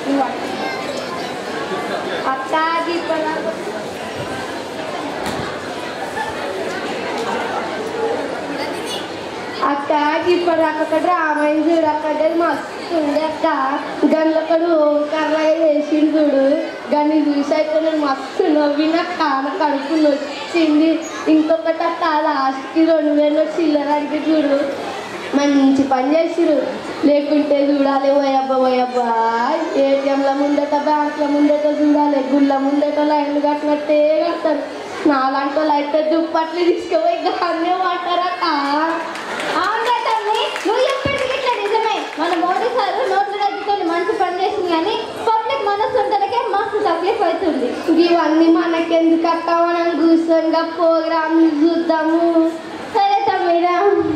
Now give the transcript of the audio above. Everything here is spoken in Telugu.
అక్క ఇప్పుడు అక్క ఇప్పుడు అక్కడ రామాయణ చూడు అక్కడ మస్తు ఉంది అక్క గండ్లకడు కర్ర వేసిండు చూడు గన్ని చూసి అయితే నేను మస్తు నవ్విన కాన కడుపు నొచ్చింది ఇంకొకటి అక్క లాస్ట్కి రెండు వేలు చిల్లర అడిగి చూడు మంచి పని చేసిరు లేకుంటే చూడాలి పోయబ్బా పోయబ్బా ఏటీఎంల ముందట బ్యాంకుల ముందట చూడాలి గుళ్ళ ముందట లైన్లు కట్టినట్టే కడతారు నాలాంటి వాళ్ళు అయితే దుప్పట్లు తీసుకుపోయి గానే వాటారక్క అవునా తమ్మి నువ్వు చెప్పింది ఇట్లా నిజమే మన మోడీ సార్ నోట్ల రద్దుతో మంచి పని చేసింది కానీ పబ్లిక్ మనసు ఉంటేనే మస్తు తక్లీఫ్ అవుతుంది ఇవన్నీ మనకెందుకు అక్క మనం కూర్చొని ప్రోగ్రామ్ చూద్దాము సరే తమ్మిరా